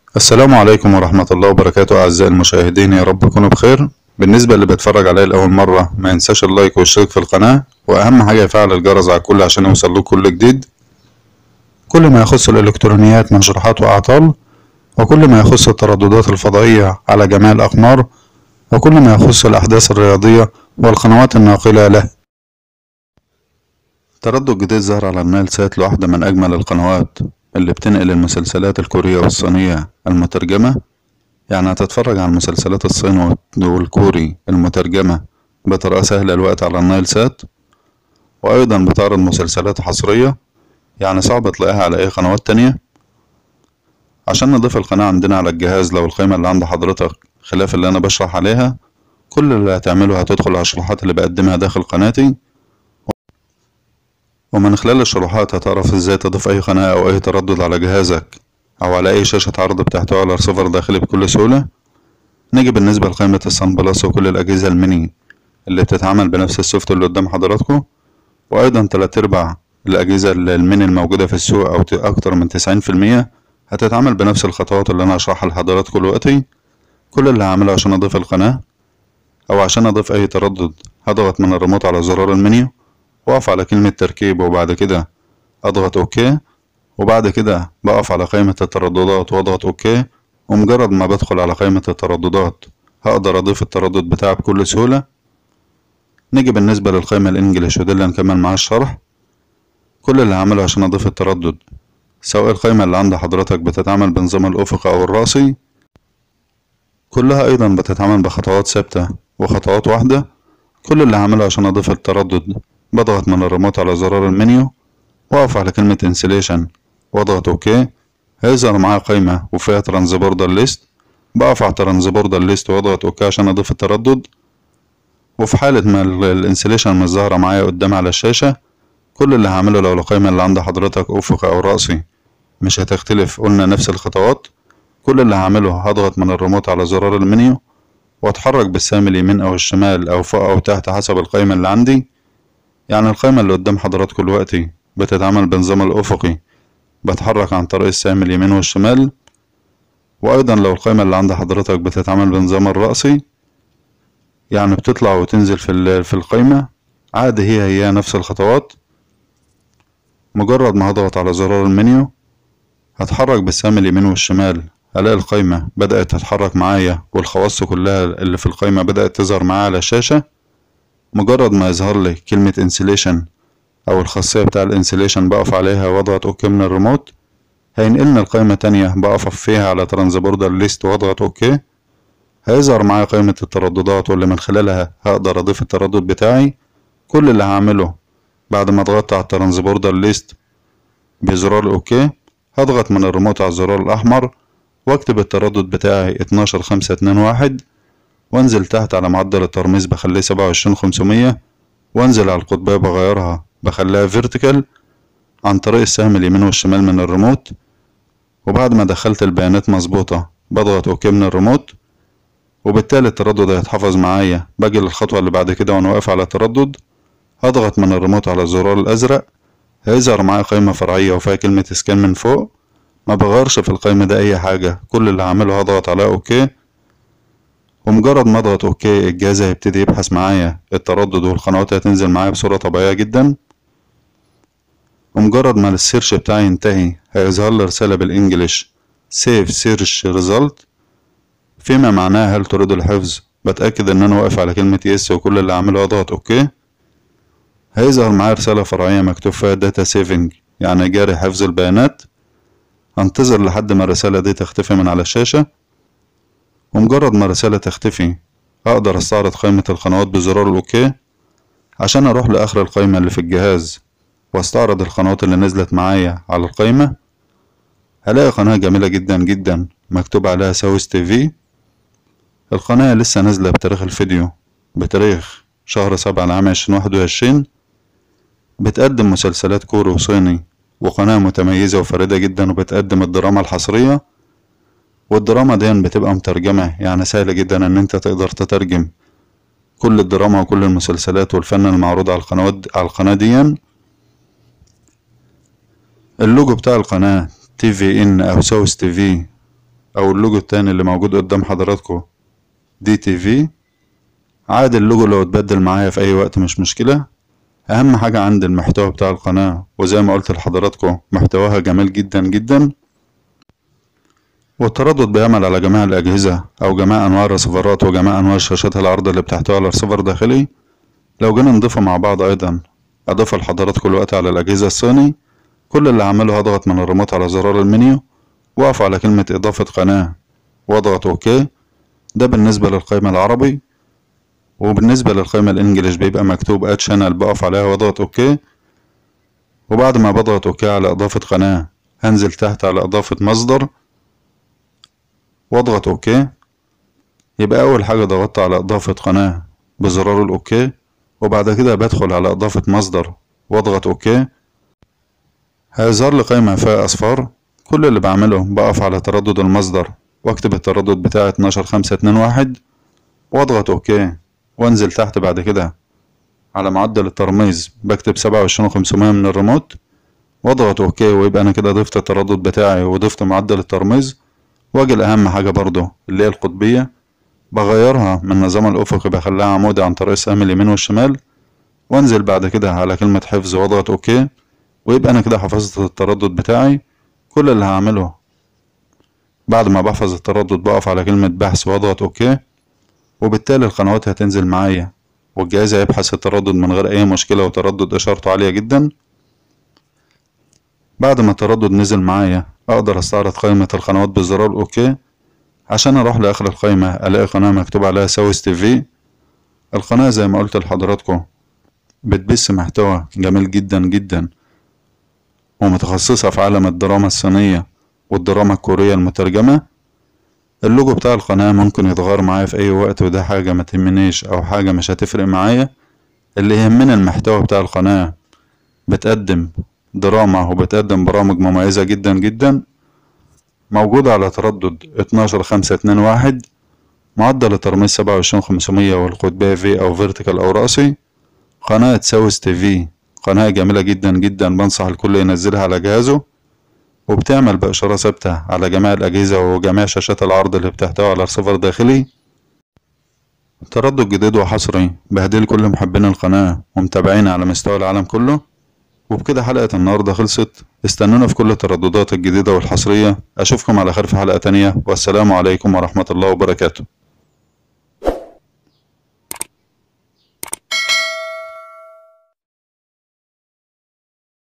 السلام عليكم ورحمة الله وبركاته أعزائي المشاهدين يا رب تكونوا بخير بالنسبة اللي بيتفرج عليا لأول مرة ما ينساش اللايك والاشتراك في القناة وأهم حاجة يفعل الجرس على الكل عشان يوصل له كل جديد كل ما يخص الإلكترونيات من شروحات وأعطال وكل ما يخص الترددات الفضائية على جميع الأقمار وكل ما يخص الأحداث الرياضية والقنوات الناقلة له تردد جديد ظهر على النايل سات لواحدة من أجمل القنوات اللي بتنقل المسلسلات الكورية والصينية المترجمة يعني هتتفرج على المسلسلات الصيني والكوري المترجمة بطريقة سهلة الوقت على النايل سات وأيضا بتعرض مسلسلات حصرية يعني صعب تلاقيها على أي قنوات تانية عشان نضيف القناة عندنا على الجهاز لو القيمة اللي عند حضرتك خلاف اللي أنا بشرح عليها كل اللي هتعمله هتدخل على الشروحات اللي بقدمها داخل قناتي ومن خلال الشروحات هتعرف ازاي تضيف اي قناة او اي تردد على جهازك او على اي شاشة عرض بتحتوي على رسيفر داخلي بكل سهولة نيجي بالنسبة لقائمة الصن بلس وكل الاجهزة الميني اللي بتتعمل بنفس السوفت اللي قدام حضراتكم وايضا تلات ارباع الاجهزة الميني الموجودة في السوق او اكتر من تسعين في المية هتتعمل بنفس الخطوات اللي انا هشرحها لحضراتكم دلوقتي كل اللي هعمله عشان اضيف القناة او عشان اضيف اي تردد هضغط من الريموت على زرار المنيو واقف على كلمة تركيب وبعد كده اضغط اوكي وبعد كده بقف على قائمة الترددات واضغط اوكي ومجرد ما بدخل على قائمة الترددات هقدر اضيف التردد بتاعي بكل سهولة نيجي بالنسبة للقائمة الانجليش ودي اللي هنكمل معاها الشرح كل اللي هعمله عشان اضيف التردد سواء القائمة اللي عند حضرتك بتتعمل بنظام الافقي او الرأسي كلها ايضا بتتعمل بخطوات ثابتة وخطوات واحدة كل اللي هعمله عشان اضيف التردد بضغط من الريموت على زرار المنيو واقف على كلمة انسليشن واضغط اوكي هيظهر معايا قايمة وفيها ترانسبوردر ليست بقف على ترانسبوردر ليست واضغط اوكي عشان اضيف التردد وفي حالة ما الانسليشن مش ظاهرة معايا قدام على الشاشة كل اللي هعمله لو القايمة اللي عند حضرتك افقي او رأسي مش هتختلف قلنا نفس الخطوات كل اللي هعمله هضغط من الريموت على زرار المنيو واتحرك بالسهم اليمين او الشمال او فوق او تحت حسب القايمة اللي عندي يعني القائمة اللي قدام حضراتكم دلوقتي بتتعمل بنظام الأفقي بتحرك عن طريق السهم اليمين والشمال وأيضا لو القائمة اللي عند حضرتك بتتعمل بنظام الرأسي يعني بتطلع وتنزل في في القائمة عادي هي هي نفس الخطوات مجرد ما هضغط على زرار المنيو هتحرك بالسهم اليمين والشمال هلاقي القائمة بدأت تتحرك معايا والخواص كلها اللي في القائمة بدأت تظهر معايا على الشاشة مجرد ما يظهر لي كلمة انسليشن او الخاصية بتاع الانسليشن بقف عليها واضغط اوكي من الريموت هينقلنا لقائمة تانية بقف فيها على ترانسبوردر ليست واضغط اوكي هيظهر معايا قائمة الترددات واللي من خلالها هقدر اضيف التردد بتاعي كل اللي هعمله بعد ما ضغطت على الترانسبوردر ليست بزرار اوكي هضغط من الريموت على الزرار الاحمر واكتب التردد بتاعي اتناشر خمسة اتنين واحد وانزل تحت على معدل الترميز بخليه سبعة وعشرين خمسمية وانزل على القطبية بغيرها بخليها فيرتيكال عن طريق السهم اليمين والشمال من الريموت وبعد ما دخلت البيانات مظبوطة بضغط اوكي من الريموت وبالتالي التردد هيتحفظ معايا باجي للخطوة اللي بعد كده وانا واقف على التردد هضغط من الريموت على الزرار الازرق هيظهر معايا قائمة فرعية وفيها كلمة سكان من فوق ما بغيرش في القائمة ده اي حاجة كل اللي هعمله هضغط على اوكي ومجرد ما اضغط اوكي الجهاز هيبتدي يبحث معايا التردد والقنوات هتنزل معايا بصورة طبيعية جدا ومجرد ما السيرش بتاعي ينتهي هيظهر لي رسالة بالانجليش سيف سيرش ريزلت فيما معناه هل تريد الحفظ بتأكد ان انا واقف على كلمة يس وكل اللي اعمله اضغط اوكي هيظهر معايا رسالة فرعية مكتوب فيها داتا سيفنج يعني جاري حفظ البيانات هنتظر لحد ما الرسالة دي تختفي من على الشاشة ومجرد ما الرسالة تختفي أقدر أستعرض قائمة القنوات بزرار الأوكي عشان أروح لآخر القائمة اللي في الجهاز وأستعرض القنوات اللي نزلت معايا على القائمة هلاقي قناة جميلة جدا جدا مكتوب عليها ساوث تي في القناة لسه نازلة بتاريخ الفيديو بتاريخ شهر سبعة لعام عشرين واحد وعشرين بتقدم مسلسلات كوري وصيني وقناة متميزة وفريدة جدا وبتقدم الدراما الحصرية والدراما دي بتبقى مترجمة يعني سهل جدا ان انت تقدر تترجم كل الدراما وكل المسلسلات والفن المعروض على القنوات على القناة دي اللوجو بتاع القناة تي في ان او ساوث تي في أو اللوجو التاني اللي موجود قدام حضراتكم دي تي في عادي اللوجو لو اتبدل معايا في أي وقت مش مشكلة أهم حاجة عندي المحتوى بتاع القناة وزي ما قلت لحضراتكم محتواها جميل جدا جدا والتردد بيعمل على جميع الأجهزة أو جميع أنواع الرسيفرات وجميع أنواع شاشات العرض اللي بتحتوي على رسيفر داخلي لو جينا نضيفه مع بعض أيضا أضيفه لحضراتكم الوقت على الأجهزة الصيني كل اللي هعمله هضغط من الريموت على زرار المنيو وأقف على كلمة إضافة قناة وأضغط أوكي ده بالنسبة للقائمة العربي وبالنسبة للقائمة الإنجليش بيبقى مكتوب أد شانل بقف عليها وأضغط أوكي وبعد ما بضغط أوكي على إضافة قناة هنزل تحت على إضافة مصدر واضغط اوكي يبقى اول حاجة ضغطت على اضافة قناة بزرار الاوكي وبعد كده بدخل على اضافة مصدر واضغط اوكي هيظهر لي قائمة فيها اصفار كل اللي بعمله بقف على تردد المصدر واكتب التردد بتاعي اتناشر خمسة اتنين واحد واضغط اوكي وانزل تحت بعد كده على معدل الترميز بكتب سبعة وعشرين وخمسمية من الريموت واضغط اوكي ويبقى انا كده ضفت التردد بتاعي وضفت معدل الترميز واجي لأهم حاجة برضو اللي هي القطبية بغيرها من النظام الأفقي بخليها عمودي عن طريق سهم اليمين والشمال وانزل بعد كده على كلمة حفظ واضغط اوكي ويبقى انا كده حفظت التردد بتاعي كل اللي هعمله بعد ما بحفظ التردد بقف على كلمة بحث واضغط اوكي وبالتالي القنوات هتنزل معايا والجهاز هيبحث التردد من غير اي مشكلة وتردد اشارته عالية جدا بعد ما التردد نزل معايا اقدر استعرض قائمة القنوات بزرار اوكي عشان اروح لاخر القائمة الاقي قناة مكتوب عليها ساوث تي في القناة زي ما قلت لحضراتكم بتبث محتوى جميل جدا جدا ومتخصصة في عالم الدراما الصينية والدراما الكورية المترجمة اللوجو بتاع القناة ممكن يتغير معايا في أي وقت وده حاجة ما تهمنيش أو حاجة مش هتفرق معايا اللي يهمني المحتوى بتاع القناة بتقدم دراما وبتقدم برامج مميزة جدا جدا موجودة على تردد اتناشر خمسة اتنين واحد معدل الترميز سبعة وعشرين خمسمية والقطبية في أو فيرتيكال أو رأسي قناة ساوث تي في قناة جميلة جدا جدا بنصح الكل ينزلها على جهازه وبتعمل بإشارة ثابتة على جميع الأجهزة وجميع شاشات العرض اللي بتحتوي على رسيفر داخلي تردد جديد وحصري بهديه لكل محبين القناة ومتابعين على مستوى العالم كله وبكده حلقة النهاردة خلصت استنونا في كل الترددات الجديدة والحصرية أشوفكم على خير في حلقة تانية والسلام عليكم ورحمة الله وبركاته